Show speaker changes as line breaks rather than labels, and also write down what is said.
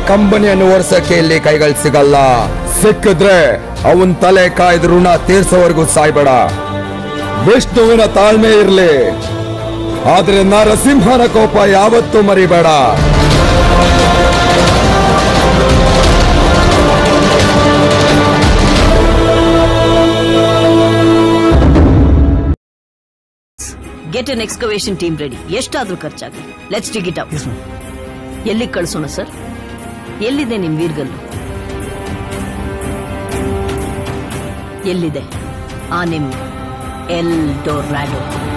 ಕಂಬನಿಯನ್ನು ಓಡಿಸಕ್ಕೆ ಇಲ್ಲಿ ಕೈಗಳು ಸಿಗಲ್ಲ ಸಿಕ್ಕಿದ್ರೆ ಅವನ್ ತಲೆ ಕಾಯ್ದು ಋಣ ತೀರ್ಸೋವರೆಗೂ ಸಾಯ್ಬೇಡ ವಿಷ್ಣುವಿನ ತಾಳ್ಮೆ ಇರ್ಲಿ ಆದ್ರೆ ನರಸಿಂಹನ ಕೋಪ ಯಾವತ್ತೂ ಮರಿಬೇಡ
get an excavation team ready ಎಷ್ಟಾದ್ರೂ ಖರ್ಚಾಗಲಿ ಲೆಟ್ಸ್ ಟಿಕ್ ಇಟ್ ಔಟ್ ಎಲ್ಲಿಗೆ ಕಳಿಸೋಣ ಸರ್ ಎಲ್ಲಿದೆ ನಿಮ್ ವೀರ್ಗಲ್ಲು ಎಲ್ಲಿದೆ ಆ ನಿಮ್ ಎಲ್ ಡೋರ್ಯಾಡೋ